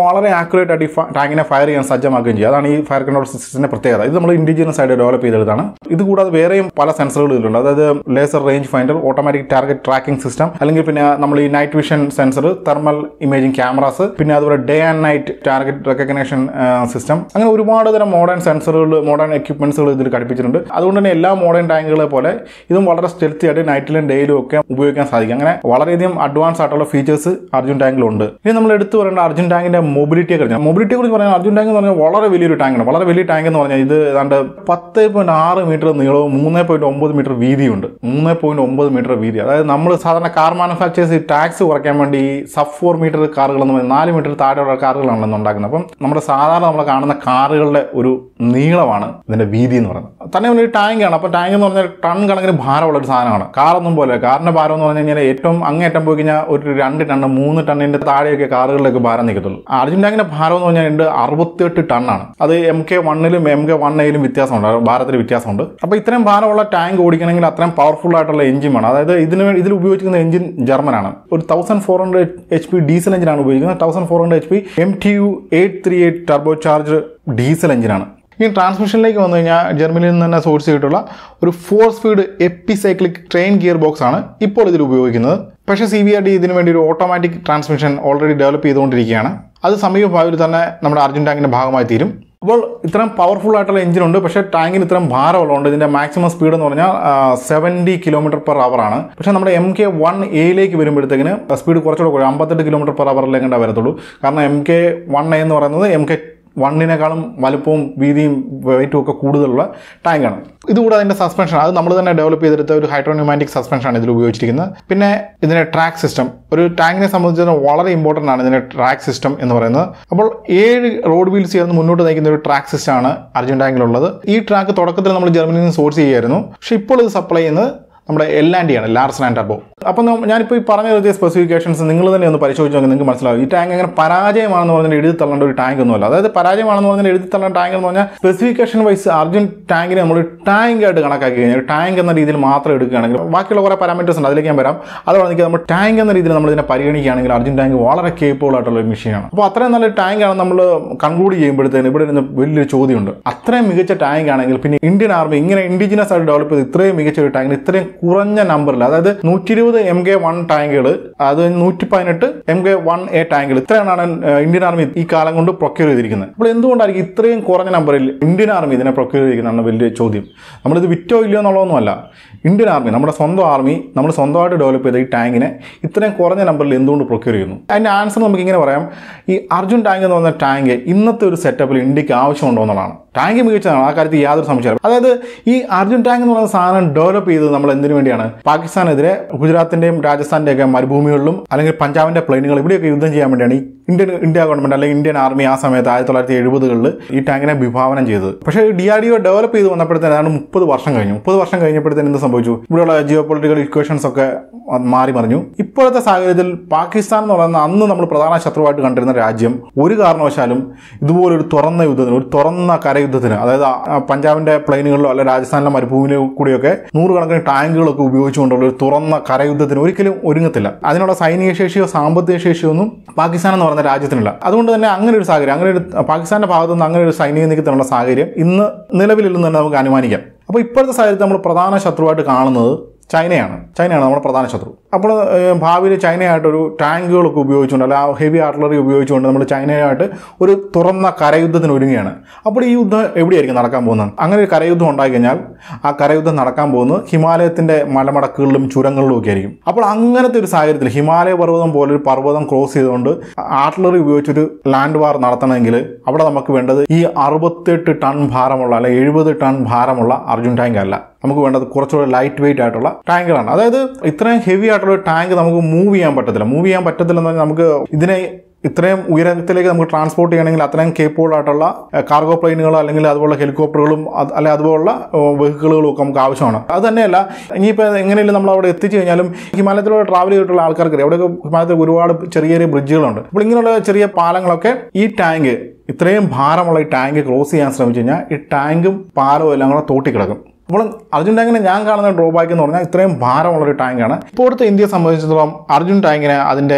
വളരെ ആക്യുറേറ്റ് ആയിട്ട് ഈ ഫ- ടാങ്കിനെ ഫയർ ചെയ്യാൻ സജ്ജമാക്കുകയും ചെയ്യും അതാണ് ഈ ഫയർ കൺട്രോൾ സിസ്റ്റത്തിന്റെ പ്രത്യേകത ഇത് നമ്മൾ ഇൻഡിജിനസ് ആയിട്ട് ഡെവലപ്പ് ചെയ്തെടുത്താണ് ഇത് കൂടാതെ വേറെയും പല സെൻസറുകൾ ഇതിലുണ്ട് അതായത് laser range finder automatic target tracking system അല്ലെങ്കിൽ പിന്നെ നമ്മൾ ഈ night vision sensor thermal imaging cameras പിന്നെ അതുപോലെ day and night target recognition system അങ്ങനെ ഒരുപാട് തരം മോഡേൺ സെൻസറുകൾ മോഡേൺ എക്യുപ്മെന്റ്സുകൾ ഇതിൽ ഘടിപ്പിച്ചിട്ടുണ്ട് അതുകൊണ്ട് തന്നെ എല്ലാ മോഡേൺ ടാങ്കുകളെ പോലെ ഇതും വളരെ സ്റ്റെൽത്തി ആയിട്ട് നൈറ്റിലും ഡേയിലും ഒക്കെ ഉപയോഗിക്കാൻ സാധിക്കും അങ്ങനെ വളരെയധികം അഡ്വാൻസ് ആയിട്ടുള്ള ഫീച്ചേഴ്സ് അർജുൻ ടാങ്കിലുണ്ട് ഇനി നമ്മൾ എടുത്തു പറയേണ്ട അർജുൻ ടാങ്കിന്റെ മൊബിലിറ്റിയെ കുറിച്ച് മൊബിലിറ്റിയെ കുറിച്ച് പറഞ്ഞാൽ അർജുൻ ടാങ്ക് എന്ന് പറഞ്ഞാൽ വളരെ വലിയൊരു ടാങ്കാണ് വളരെ വലിയ ടാങ്ക് എന്ന് പറഞ്ഞാൽ ഇത് ഏതാണ്ട് പത്ത് പോയിന്റ് ആറ് മീറ്റർ നീളവും മൂന്ന് പോയിന്റ് ഒമ്പത് മീറ്റർ വീതിയുണ്ട് മൂന്ന് പോയിന്റ് ഒമ്പത് മീറ്റർ വീതി അതായത് നമ്മൾ സാധാരണ കാർ മാനുഫാക്ചേഴ്സ് ഈ ടാക്സ് കുറയ്ക്കാൻ വേണ്ടി ഈ സബ് ഫോർ മീറ്റർ കാറുകൾ എന്ന് പറയുന്നത് നാല് മീറ്റർ താഴെയുള്ള കാറുകളാണല്ലോ ഉണ്ടാക്കുന്നത് അപ്പം നമ്മുടെ സാധാരണ നമ്മൾ കാണുന്ന കാറുകളുടെ ഒരു നീളമാണ് ഇതിന്റെ വീതി എന്ന് പറയുന്നത് തന്നെ ഒരു ടാങ്കാണ് അപ്പോൾ ടാങ്ക് എന്ന് പറഞ്ഞാൽ ടൺ കണക്കിന് ഭാരമുള്ള ഒരു സാധനമാണ് കാറൊന്നും പോലെ കാറിന്റെ ഭാരം എന്ന് പറഞ്ഞു കഴിഞ്ഞാൽ ഏറ്റവും അങ്ങേറ്റം പോയി കഴിഞ്ഞാൽ ഒരു രണ്ട് ടണ്ണ് മൂന്ന് ടണ്ണിന്റെ താഴെയൊക്കെ കാറുകളിലേക്ക് ഭാരം നിൽക്കത്തുള്ളൂ അർജുൻ ടാങ്കിന്റെ ഭാരം എന്ന് പറഞ്ഞാൽ ഉണ്ട് അറുപത്തിയെട്ട് ടണ്ണാണ് അത് എം കെ വണ്ണിലും എം കെ വൺ എയിലും വ്യത്യാസമുണ്ട് ഭാരത്തിൽ വ്യത്യാസമുണ്ട് അപ്പോൾ ഇത്രയും ഭാരമുള്ള ടാങ്ക് ഓടിക്കണമെങ്കിൽ അത്രയും പവർഫുൾ ആയിട്ടുള്ള എഞ്ചിൻ വേണം അതായത് ഇതിന് വേ- ഇതിൽ ഉപയോഗിക്കുന്ന എഞ്ചിൻ ജർമ്മനാണ് ഒരു thousand four hundred H P diesel എഞ്ചിനാണ് ഉപയോഗിക്കുന്നത് thousand four hundred H P M T U eight three eight turbo charge diesel എഞ്ചിനാണ് ഈ ട്രാൻസ്മിഷനിലേക്ക് വന്നു കഴിഞ്ഞാൽ ജർമ്മനിയിൽ നിന്ന് തന്നെ സോഴ്സ് ചെയ്തിട്ടുള്ള ഒരു four speed epicyclic train gear box ആണ് ഇപ്പോൾ ഇതിൽ ഉപയോഗിക്കുന്നത് പക്ഷേ സി വി ആർ ഡി ഇതിനു വേണ്ടി ഒരു ഓട്ടോമാറ്റിക് ട്രാൻസ്മിഷൻ ഓൾറെഡി ഡെവലപ്പ് ചെയ്തുകൊണ്ടിരിക്കുകയാണ് അത് സമീപഭാവിയിൽ തന്നെ നമ്മുടെ അർജുൻ ടാങ്കിന്റെ ഭാഗമായി തീരും അപ്പോൾ ഇത്രയും പവർഫുൾ ആയിട്ടുള്ള എഞ്ചിൻ ഉണ്ട് പക്ഷേ ടാങ്കിന് ഇത്രയും ഭാരമുള്ളതുകൊണ്ട് ഇതിന്റെ മാക്സിമം സ്പീഡ് എന്ന് പറഞ്ഞാൽ സെവൻറ്റി കിലോമീറ്റർ പെർ അവർ ആണ് പക്ഷേ നമ്മുടെ എം കെ വൺ എയിലേക്ക് വരുമ്പോഴത്തേക്കിന് സ്പീഡ് കുറച്ചുകൂടെ കുറയും അമ്പത്തെട്ട് കിലോമീറ്റർ പെർ അവറിലേക്കേ വരത്തുള്ളൂ കാരണം എം കെ വൺ എ എന്ന് പറയുന്നത് എം കെ വണ്ണിനേക്കാളും വലുപ്പവും വീതിയും വെയിറ്റും ഒക്കെ കൂടുതലുള്ള ടാങ്കാണ് ഇതുകൂടാതെ അതിൻ്റെ സസ്പെൻഷൻ അത് നമ്മൾ തന്നെ ഡെവലപ്പ് ചെയ്തെടുത്ത ഒരു ഹൈഡ്രോന്യൂമാറ്റിക് സസ്പെൻഷനാണ് ഇതിൽ ഉപയോഗിച്ചിരിക്കുന്നത് പിന്നെ ഇതിൻ്റെ ട്രാക്ക് സിസ്റ്റം ഒരു ടാങ്കിനെ സംബന്ധിച്ചിടത്തോളം വളരെ ഇമ്പോർട്ടൻ്റ് ആണ് ഇതിൻ്റെ ട്രാക്ക് സിസ്റ്റം എന്ന് പറയുന്നത് അപ്പോൾ ഏഴ് റോഡ് വീൽസ് ചേർന്ന് മുന്നോട്ട് നയിക്കുന്ന ഒരു ട്രാക്ക് സിസ്റ്റമാണ് അർജുൻ ടാങ്കിലുള്ളത് ഈ ട്രാക്ക് തുടക്കത്തിൽ നമ്മൾ ജർമ്മനിയിൽ നിന്ന് സോഴ്സ് ചെയ്യുമായിരുന്നു പക്ഷേ ഇപ്പോൾ ഇത് സപ്ലൈ ചെയ്യുന്നത് നമ്മുടെ എൽ ആൻഡ് ആണ് ലാർസ് ആൻഡ് ടർബോ അപ്പം നം- ഞാനിപ്പോൾ ഈ പറഞ്ഞ നിർത്തിയ സ്പെസിഫിക്കേഷൻസ് നിങ്ങൾ തന്നെ ഒന്ന് പരിശോധിച്ച് നോക്കി നിങ്ങൾക്ക് മനസ്സിലാവും ഈ ടാങ്ക് അങ്ങനെ പരാജയമാണെന്ന് പറഞ്ഞാൽ എഴുതി തള്ളേണ്ട ഒരു ടാങ്ക് ഒന്നുമല്ല അതായത് പരാജയമാണെന്ന് പറഞ്ഞാൽ എഴുതി തള്ളേണ്ട ടാങ്ക് എന്ന് പറഞ്ഞാൽ സ്പെസിഫിക്കേഷൻ വൈസ് അർജുൻ ടാങ്കിനെ നമ്മൾ ടാങ്ക് ആയിട്ട് കണക്കാക്കി കഴിഞ്ഞാൽ ടാങ്ക് എന്ന രീതിയിൽ മാത്രം എടുക്കുകയാണെങ്കിൽ ബാക്കിയുള്ള കുറേ പാരാമീറ്റേഴ്സ് ഉണ്ട് അതിലേക്ക് ഞാൻ വരാം അതോടെ എനിക്ക് നമ്മൾ ടാങ്ക് എന്ന രീതിയിൽ നമ്മൾ ഇതിനെ പരിഗണിക്കുകയാണെങ്കിൽ അർജുൻ ടാങ്ക് വളരെ കേപ്പബിൾ ആയിട്ടുള്ള ഒരു മെഷീനാണ് അപ്പോൾ അത്രയും നല്ല ടാങ്കാണ് നമ്മൾ കൺക്ലൂഡ് ചെയ്യുമ്പോഴത്തേന് ഇവിടെ നിന്ന് വലിയൊരു ചോദ്യമുണ്ട് അത്രയും മികച്ച ടാങ്ക് ആണെങ്കിൽ പിന്നെ ഇന്ത്യൻ ആർമി ഇങ്ങനെ ഇൻഡിജിനസ് ആയിട്ട് ഡെവലപ്പ് ചെയ്ത് ഇത്രയും മികച്ച ഒരു ടാങ്കിന് ഇത്രയും കുറഞ്ഞ നമ്പറിൽ അതായത് നൂറ്റി ഇരുപത് എം കെ വൺ ടാങ്കുകൾ അത് നൂറ്റി പതിനെട്ട് എം കെ വൺ എ ടാങ്കുകൾ ഇത്രയാണ് ഏഹ്, ഇന്ത്യൻ ആർമി ഈ കാലം കൊണ്ട് പ്രൊക്യൂർ ചെയ്തിരിക്കുന്നത് അപ്പോൾ എന്തുകൊണ്ടായിരിക്കും ഇത്രയും കുറഞ്ഞ നമ്പറിൽ ഇന്ത്യൻ ആർമി ഇതിനെ പ്രൊക്യൂർ ചെയ്തിരിക്കുന്നതാണ് വലിയ ചോദ്യം നമ്മളിത് വിറ്റോ ഇല്ലയോ എന്നുള്ളതൊന്നുമല്ല ഇന്ത്യൻ ആർമി നമ്മുടെ സ്വന്തം ആർമി നമ്മൾ സ്വന്തമായിട്ട് ഡെവലപ്പ് ചെയ്ത ഈ ടാങ്കിനെ ഇത്രയും കുറഞ്ഞ നമ്പറിൽ എന്തുകൊണ്ട് പ്രൊക്യൂർ ചെയ്യുന്നു അതിൻ്റെ ആൻസർ നമുക്ക് ഇങ്ങനെ പറയാം ഈ അർജുൻ ടാങ്ക് എന്ന് പറഞ്ഞ ടാങ്ക് ഇന്നത്തെ ഒരു സെറ്റപ്പിൽ ഇന്ത്യക്ക് ആവശ്യമുണ്ടോ എന്നുള്ളതാണ് ടാങ്ക് മികച്ചതാണ് ആ കാര്യത്തിൽ യാതൊരു സംശയമില്ല അതായത് ഈ അർജുൻ ടാങ്ക് എന്ന് പറയുന്ന സാധനം ഡെവലപ്പ് ചെയ്തത് നമ്മൾ എന്തിനു വേണ്ടിയാണ് പാകിസ്ഥാനെതിരെ ഗുജറാത്തിന്റെയും രാജസ്ഥാന്റെയും ഒക്കെ മരുഭൂമികളിലും അല്ലെങ്കിൽ പഞ്ചാബിന്റെ പ്ലെയിനുകൾ ഇവിടെയൊക്കെ യുദ്ധം ചെയ്യാൻ വേണ്ടിയാണ് ഈ ഇന്ത്യൻ ഇന്ത്യ ഗവൺമെന്റ് അല്ലെങ്കിൽ ഇന്ത്യൻ ആർമി ആ സമയത്ത് ആയിരത്തി തൊള്ളായിരത്തി എഴുപതുകളിൽ ഈ ടാങ്കിനെ വിഭാവനം ചെയ്തത് പക്ഷേ D R D O develop ചെയ്ത് വന്നപ്പോഴത്തേന് ഏതാണ്ട് മുപ്പത് വർഷം കഴിഞ്ഞു മുപ്പത് വർഷം കഴിഞ്ഞപ്പോഴത്തേന് എന്ത് സംഭവിച്ചു ഇവിടെയുള്ള ജിയോ പൊളിറ്റിക്കൽ ഇക്വേഷൻസ് ഒക്കെ മാറി മറിഞ്ഞു ഇപ്പോഴത്തെ സാഹചര്യത്തിൽ പാകിസ്ഥാൻ എന്ന് പറയുന്ന അന്ന് നമ്മൾ പ്രധാന ശത്രുവായിട്ട് കണ്ടിരുന്ന രാജ്യം ഒരു കാരണവശാലും ഇതുപോലൊരു തുറന്ന യുദ്ധത്തിന് ഒരു തുറന്ന കരയുദ്ധത്തിന് അതായത് ആ- ആ പഞ്ചാബിന്റെ പ്ലെയിനുകളിലോ അല്ലെ രാജസ്ഥാനിലെ മരുഭൂമിയിലോ കൂടിയൊക്കെ നൂറുകണക്കിന് ടാങ്കുകളൊക്കെ ഉപയോഗിച്ചുകൊണ്ടുള്ള ഒരു തുറന്ന കരയുദ്ധത്തിന് ഒരിക്കലും ഒരുങ്ങത്തില്ല അതിനുള്ള സൈനിക ശേഷിയോ സാമ്പത്തിക ശേഷിയോ ഒന്നും പാകിസ്ഥാൻ എന്ന് പറയുന്ന രാജ്യത്തിനില്ല അതുകൊണ്ട് തന്നെ അങ്ങനെ ഒരു സാഹചര്യം അങ്ങനെ ഒരു പാകിസ്ഥാന്റെ ഭാഗത്തു നിന്ന് അങ്ങനെ ഒരു സൈനിക നീക്കത്തിനുള്ള സാഹചര്യം ഇന്ന് നിലവിലില്ലെന്ന് തന്നെ നമുക്ക് അനുമാനിക്കാം അപ്പോൾ ഇപ്പോഴത്തെ സാഹചര്യത്തിൽ നമ്മൾ പ്രധാന ശത്രുവായിട്ട് കാണുന്നത് ചൈനയാണ് ചൈനയാണ് നമ്മുടെ പ്രധാന ശത്രു അപ്പോൾ ഏഹ്, ഭാവിയിൽ ചൈനയായിട്ടൊരു ടാങ്കുകളൊക്കെ ഉപയോഗിച്ചുകൊണ്ട് അല്ല ഹെവി ആർട്ടിലറി ഉപയോഗിച്ചുകൊണ്ട് നമ്മൾ ചൈനയായിട്ട് ഒരു തുറന്ന കരയുദ്ധത്തിന് ഒരുങ്ങുകയാണ് അപ്പോൾ ഈ യുദ്ധം എവിടെയായിരിക്കും നടക്കാൻ പോകുന്നത് അങ്ങനെ ഒരു കരയുദ്ധം ഉണ്ടായി കഴിഞ്ഞാൽ ആ കരയുദ്ധം നടക്കാൻ പോകുന്നത് ഹിമാലയത്തിൻ്റെ മലമടക്കുകളിലും ചുരങ്ങളിലും ഒക്കെ ആയിരിക്കും അപ്പോൾ അങ്ങനത്തെ ഒരു സാഹചര്യത്തിൽ ഹിമാലയ പർവ്വതം പോലൊരു പർവ്വതം ക്രോസ് ചെയ്തുകൊണ്ട് ആർട്ടിലറി ഉപയോഗിച്ചൊരു ലാൻഡ് വാർ നടത്തണമെങ്കിൽ അവിടെ നമുക്ക് വേണ്ടത് ഈ അറുപത്തെട്ട് ടൺ ഭാരമുള്ള അല്ലെ എഴുപത് ടൺ ഭാരമുള്ള അർജുൻ ടാങ്ക് അല്ല നമുക്ക് വേണ്ടത് കുറച്ചുകൂടെ ലൈറ്റ് വെയിറ്റ് ആയിട്ടുള്ള ടാങ്കുകളാണ് അതായത് ഇത്രയും ഹെവി ആയിട്ടുള്ള ഒരു ടാങ്ക് നമുക്ക് മൂവ് ചെയ്യാൻ പറ്റത്തില്ല മൂവ് ചെയ്യാൻ പറ്റത്തില്ല എന്ന് പറഞ്ഞാൽ നമുക്ക് ഇതിനെ ഇത്രയും ഉയരത്തിലേക്ക് നമുക്ക് ട്രാൻസ്പോർട്ട് ചെയ്യണമെങ്കിൽ അത്രയും കേപ്പബിൾ ആയിട്ടുള്ള കാർഗോ പ്ലെയിനുകളോ അല്ലെങ്കിൽ അതുപോലുള്ള ഹെലികോപ്റ്ററുകളും അത് അല്ലെ അതുപോലുള്ള വെഹിക്കിളുകളും ഒക്കെ നമുക്ക് ആവശ്യമാണ് അത് തന്നെയല്ല ഇനിയിപ്പോൾ എങ്ങനെയല്ല നമ്മൾ അവിടെ എത്തിച്ചു കഴിഞ്ഞാലും ഹിമാലയത്തിലൂടെ ട്രാവൽ ചെയ്തിട്ടുള്ള ആൾക്കാർക്ക് അവിടെയൊക്കെ ഹിമാലയത്തിൽ ഒരുപാട് ചെറിയ ചെറിയ ബ്രിഡ്ജുകളുണ്ട് അപ്പോൾ ഇങ്ങനെയുള്ള ചെറിയ പാലങ്ങളൊക്കെ ഈ ടാങ്ക് ഇത്രയും ഭാരമുള്ള ഈ ടാങ്ക് ക്രോസ് ചെയ്യാൻ ശ്രമിച്ചു കഴിഞ്ഞാൽ ഈ ടാങ്കും പാലവും എല്ലാം കൂടെ തോട്ടി കിടക്കും അപ്പോൾ അർജുൻ ടാങ്കിനെ ഞാൻ കാണുന്ന ഡ്രോബാക്ക് എന്ന് പറഞ്ഞാൽ ഇത്രയും ഭാരമുള്ള ഒരു ടാങ്കാണ് ഇപ്പോഴത്തെ ഇന്ത്യയെ സംബന്ധിച്ചിടത്തോളം അർജുൻ ടാങ്കിന് അതിൻ്റെ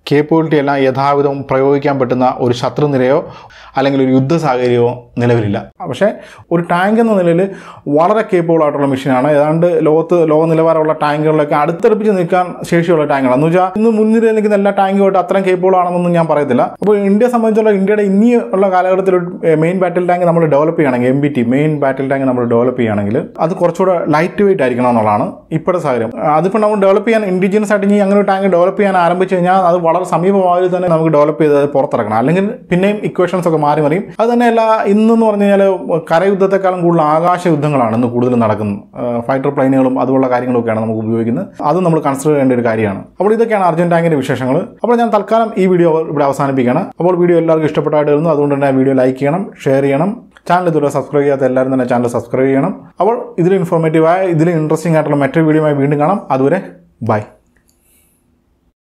കേപ്പബിലിറ്റി എല്ലാം യഥാവിധം പ്രയോഗിക്കാൻ പറ്റുന്ന ഒരു ശത്രുനിരയോ അല്ലെങ്കിൽ ഒരു യുദ്ധ സാഹചര്യമോ നിലവിലില്ല പക്ഷേ ഒരു ടാങ്ക് എന്ന നിലയിൽ വളരെ കേപ്പബിൾ ആയിട്ടുള്ള മെഷീനാണ് ഏതാണ്ട് ലോകത്ത് ലോക നിലവാരമുള്ള ടാങ്കുകളിലൊക്കെ അടുത്തടുപ്പിച്ച് നിൽക്കാൻ ശേഷിയുള്ള ടാങ്കാണ് എന്ന് വെച്ചാൽ ഇന്ന് മുൻനിരയിൽ നിൽക്കുന്ന എല്ലാ ടാങ്കുമായിട്ട് അത്രയും കേപ്പബിൾ ആണെന്നൊന്നും ഞാൻ പറയത്തില്ല അപ്പോൾ ഇന്ത്യയെ സംബന്ധിച്ചുള്ള ഇന്ത്യയുടെ ഇനി ഉള്ള കാലഘട്ടത്തിൽ മെയിൻ ബാറ്റിൽ ടാങ്ക് നമ്മൾ ഡെവലപ്പ് ചെയ്യുകയാണെങ്കിൽ M B T main battle tank നമ്മൾ ഡെവലപ്പ് ചെയ്യുകയാണെങ്കിൽ അത് കുറച്ചുകൂടെ ലൈറ്റ് വെയിറ്റ് ആയിരിക്കണം എന്നുള്ളതാണ് ഇപ്പോഴത്തെ സാഹചര്യം അതിപ്പോൾ നമ്മൾ ഡെവലപ്പ് ചെയ്യാൻ ഇൻഡിജിനസ് ആയിട്ട് ഇനി അങ്ങനെ ഒരു ടാങ്ക് ഡെവലപ്പ് ചെയ്യാൻ ആരംഭിച്ചു കഴിഞ്ഞാൽ അത് വളരെ സമീപഭാവിയിൽ തന്നെ നമുക്ക് ഡെവലപ്പ് ചെയ്ത് അത് പുറത്തിറക്കണം അല്ലെങ്കിൽ പിന്നെയും ഇക്വേഷൻസ് ഒക്കെ മാറി മറിയും അത് തന്നെയല്ല ഇന്നെന്ന് പറഞ്ഞു കഴിഞ്ഞാൽ കരയുദ്ധത്തെക്കാളും കൂടുതൽ ആകാശ യുദ്ധങ്ങളാണ് ഇന്ന് കൂടുതൽ നടക്കുന്നത് ഫൈറ്റർ പ്ലെയിനുകളും അതുപോലുള്ള കാര്യങ്ങളൊക്കെയാണ് നമുക്ക് ഉപയോഗിക്കുന്നത് അതും നമ്മൾ കൺസിഡർ ചെയ്യേണ്ട ഒരു കാര്യമാണ് അപ്പോൾ ഇതൊക്കെയാണ് അർജുൻ ടാങ്കിൻ്റെ വിശേഷങ്ങൾ അപ്പോൾ ഞാൻ തൽക്കാലം ഈ വീഡിയോ ഇവിടെ അവസാനിപ്പിക്കുകയാണ് അപ്പോൾ വീഡിയോ എല്ലാവർക്കും ഇഷ്ടപ്പെട്ടായിട്ട് വരുന്നു അതുകൊണ്ട് തന്നെ വീഡിയോ ലൈക്ക് ചെയ്യണം ഷെയർ ചെയ്യണം ചാനൽ ഇതുവരെ സബ്സ്ക്രൈബ് ചെയ്യാത്ത എല്ലാവരും തന്നെ ചാനൽ സബ്സ്ക്രൈബ് ചെയ്യണം അപ്പോൾ ഇതിൽ ഇൻഫോർമേറ്റീവായ ഇതിൽ ഇൻട്രസ്റ്റിംഗ് ആയിട്ടുള്ള മറ്റൊരു വീഡിയോയുമായി വീണ്ടും കാണാം അതുവരെ ബൈ